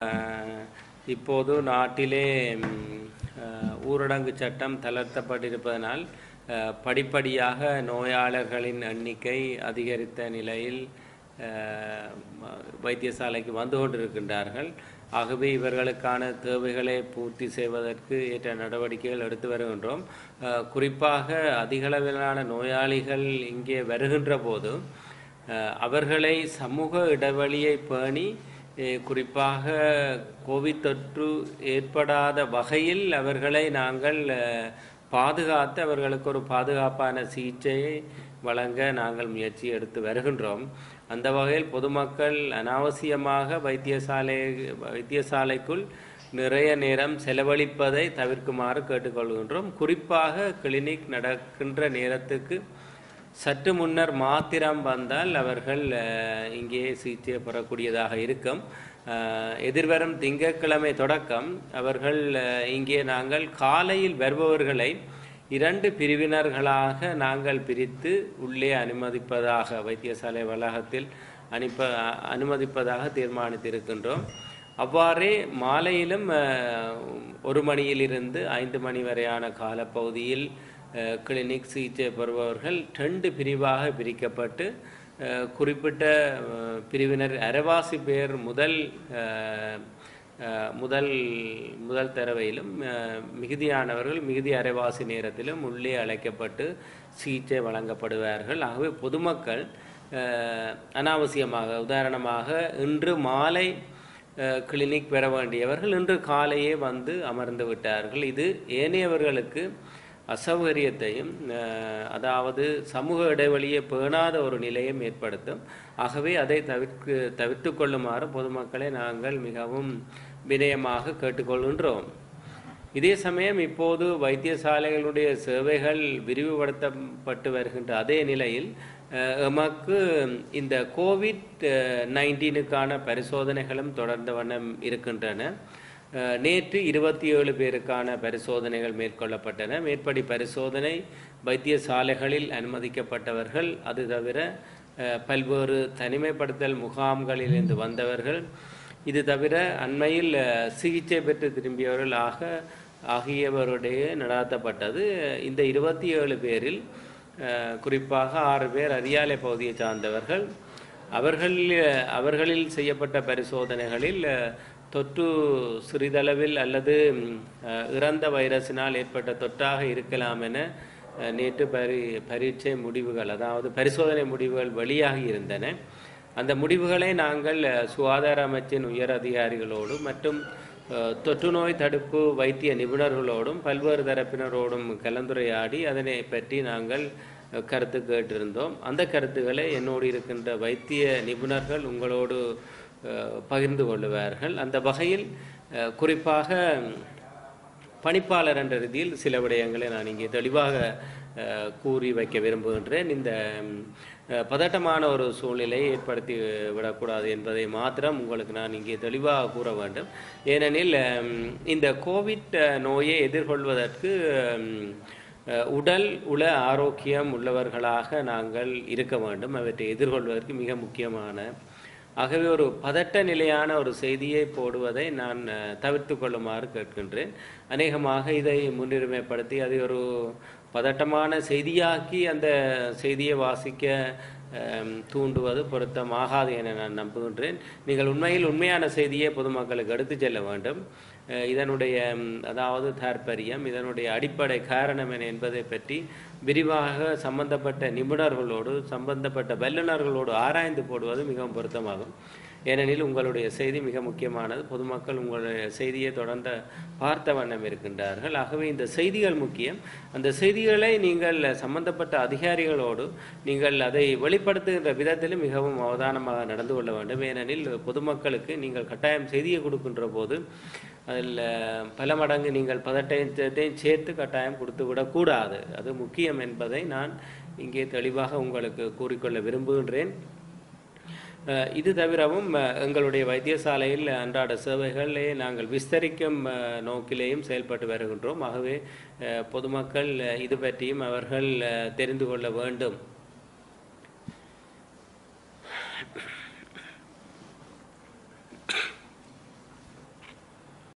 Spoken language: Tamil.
அஹ், இப்போது நாட்டிலே ம், அஹ், ஊரடங்கு சட்டம் தளர்த்தப்பட்டிருப்பதனால் அஹ், படிப்படியாக நோயாளர்களின் எண்ணிக்கை அதிகரித்த நிலையில் அஹ், ம- வைத்தியசாலைக்கு வந்து கொண்டிருக்கின்றார்கள் ஆகவே இவர்களுக்கான தேவைகளை பூர்த்தி செய்வதற்கு ஏற்ற நடவடிக்கைகள் எடுத்து வருகின்றோம் அஹ், குறிப்பாக அதிகளவிலான நோயாளிகள் இங்கே வருகின்ற போது அஹ், அவர்களை சமூக இடைவெளியை பேணி அஹ், குறிப்பாக கோவிட் தொற்று ஏற்படாத வகையில் அவர்களை நாங்கள் அஹ், பாதுகாத்து அவர்களுக்கு ஒரு பாதுகாப்பான சிகிச்சையை வழங்க நாங்கள் முயற்சி எடுத்து வருகின்றோம் அந்த வகையில் பொதுமக்கள் அனாவசியமாக வைத்தியசாலை வைத்தியசாலைக்குள் நிறைய நேரம் செலவழிப்பதை தவிர்க்குமாறு கேட்டுக்கொள்கின்றோம் குறிப்பாக கிளினிக் நடக்கின்ற நேரத்துக்கு சற்று முன்னர் மாத்திரம் வந்தால் அவர்கள் அஹ், இங்கே சிகிச்சை பெறக்கூடியதாக இருக்கும் அஹ், எதிர்வரும் திங்கட்கிழமை தொடக்கம் அவர்கள் அஹ், இங்கே நாங்கள் காலையில் வருபவர்களை இரண்டு பிரிவினர்களாக நாங்கள் பிரித்து உள்ளே அனுமதிப்பதாக வைத்தியசாலை வளாகத்தில் அனுப்ப அனுமதிப்பதாக தீர்மானித்திருக்கின்றோம் அவ்வாறே மாலையிலும் அஹ், ஒரு மணியிலிருந்து ஐந்து மணி வரையான காலப்பகுதியில் அஹ், கிளினிக் சிகிச்சை பெறுபவர்கள் ரெண்டு பிரிவாக பிரிக்கப்பட்டு அஹ், குறிப்பிட்ட அஹ், பிரிவினர் அரைவாசி பேர் முதல் அஹ், அஹ், முதல் முதல் தடவையிலும் அஹ், மிகுதியானவர்கள் மிகுதி அரைவாசி நேரத்திலும் உள்ளே அழைக்கப்பட்டு சிகிச்சை வழங்கப்படுவார்கள் ஆகவே பொதுமக்கள் அஹ், அனாவசியமாக உதாரணமாக இன்று மாலை அஹ், கிளினிக் பெற வேண்டியவர்கள் இன்று காலையே வந்து அமர்ந்து விட்டார்கள் இது ஏனையவர்களுக்கு அசௌகரியத்தையும் அஹ், அதாவது சமூக இடைவெளியை பேணாத ஒரு நிலையும் ஏற்படுத்தும் ஆகவே அதை தவிர்க்கு தவிர்த்து கொள்ளுமாறு பொதுமக்களை நாங்கள் மிகவும் வினயமாக கேட்டுக்கொள்கின்றோம் இதே சமயம் இப்போது வைத்தியசாலைகளுடைய சேவைகள் விரிவுபடுத்தப்பட்டு வருகின்ற அதே நிலையில் அஹ், எமக்கு இந்த கோவிட் நைன்டீனுக்கான பரிசோதனைகளும் தொடர்ந்த வண்ணம் இருக்கின்றன அஹ், நேற்று இருபத்தி ஏழு பேருக்கான பரிசோதனைகள் மேற்கொள்ளப்பட்டன மேற்படி பரிசோதனை வைத்தியசாலைகளில் அனுமதிக்கப்பட்டவர்கள் அது தவிர அஹ், பல்வேறு தனிமைப்படுத்தல் முகாம்களிலிருந்து வந்தவர்கள் இது தவிர அண்மையில் அஹ், சிகிச்சை பெற்று திரும்பியவர்கள் ஆக ஆகியவருடைய நடாத்தப்பட்டது இந்த இருபத்தி ஏழு பேரில் அஹ், குறிப்பாக ஆறு பேர் அரியாலை பகுதியை சார்ந்தவர்கள் அவர்கள் அவர்களில் செய்யப்பட்ட பரிசோதனைகளில் அஹ், தொற்று சிறிதளவில் அல்லது ம், அஹ், இறந்த வைரஸினால் ஏற்பட்ட தொற்றாக இருக்கலாம் என அஹ், நேற்று பரி பரீட்சை முடிவுகள் அதாவது பரிசோதனை முடிவுகள் வெளியாகி இருந்தன அந்த முடிவுகளை நாங்கள் அஹ், சுகாதார அமைச்சின் உயர் அதிகாரிகளோடு மற்றும் அஹ், தொற்று நோய் தடுப்பு வைத்திய நிபுணர்களோடும் பல்வேறு தரப்பினரோடும் கலந்துரையாடி அதனை பற்றி நாங்கள் அஹ், கருத்து கேட்டிருந்தோம் அந்த கருத்துக்களை என்னோடு இருக்கின்ற வைத்திய நிபுணர்கள் உங்களோடு அஹ், பகிர்ந்து கொள்ளுவார்கள் அந்த வகையில் அஹ், குறிப்பாக பணிப்பாளர் என்ற ரீதியில் சில விடயங்களை நான் இங்கே தெளிவாக அஹ், கூறி வைக்க விரும்புகின்றேன் இந்த ம், அஹ், பதட்டமான ஒரு சூழ்நிலையை ஏற்படுத்தி விடக்கூடாது என்பதை மாத்திரம் உங்களுக்கு நான் இங்கே தெளிவாக கூற வேண்டும் ஏனெனில் ம், இந்த கோவிட் அஹ், நோயை எதிர்கொள்வதற்கு ம், அஹ், உடல் உள ஆரோக்கியம் உள்ளவர்களாக நாங்கள் இருக்க வேண்டும் அவற்றை எதிர்கொள்வதற்கு மிக முக்கியமான ஆகவே ஒரு பதட்ட நிலையான ஒரு செய்தியை போடுவதை நான் அஹ், தவிர்த்து கொள்ளுமாறு கேட்கின்றேன் அநேகமாக இதை முன்னுரிமைப்படுத்தி அதை ஒரு பதட்டமான செய்தியாக்கி அந்த செய்தியை வாசிக்க அஹ், தூண்டுவது பொருத்தமாகாது என நான் நம்புகின்றேன் நீங்கள் உண்மையில் உண்மையான செய்தியை பொதுமக்களுக்கு எடுத்துச் செல்ல வேண்டும் அஹ், இதனுடைய ம், அதாவது தாற்பரியம் இதனுடைய அடிப்படை காரணம் என்ன என்பதை பற்றி விரிவாக சம்பந்தப்பட்ட நிபுணர்களோடு சம்பந்தப்பட்ட வல்லுநர்களோடு ஆராய்ந்து போடுவது மிகவும் பொருத்தமாகும் ஏனெனில் உங்களுடைய செய்தி மிக முக்கியமானது பொதுமக்கள் உங்களுடைய செய்தியை தொடர்ந்து பார்த்த வண்ணம் இருக்கின்றார்கள் ஆகவே இந்த செய்திகள் முக்கியம் அந்த செய்திகளை நீங்கள் சம்பந்தப்பட்ட அதிகாரிகளோடு நீங்கள் அதை வெளிப்படுத்துகின்ற விதத்திலும் மிகவும் அவதானமாக நடந்து கொள்ள வேண்டும் ஏனெனில் பொதுமக்களுக்கு நீங்கள் கட்டாயம் செய்தியை கொடுக்கின்ற போது அதில் பல மடங்கு நீங்கள் பதட்டத்தையும் சேர்த்து கட்டாயம் கொடுத்து விடக்கூடாது அது முக்கியம் என்பதை நான் இங்கே தெளிவாக உங்களுக்கு கூறிக்கொள்ள விரும்புகின்றேன் அஹ் இது தவிரவும் அஹ், எங்களுடைய வைத்தியசாலையில் அன்றாட சேவைகளை நாங்கள் விஸ்தரிக்கும் அஹ், நோக்கிலேயும் செயல்பட்டு வருகின்றோம் ஆகவே அஹ், பொதுமக்கள் அஹ், இது பற்றியும் அவர்கள் அஹ், தெரிந்து கொள்ள வேண்டும்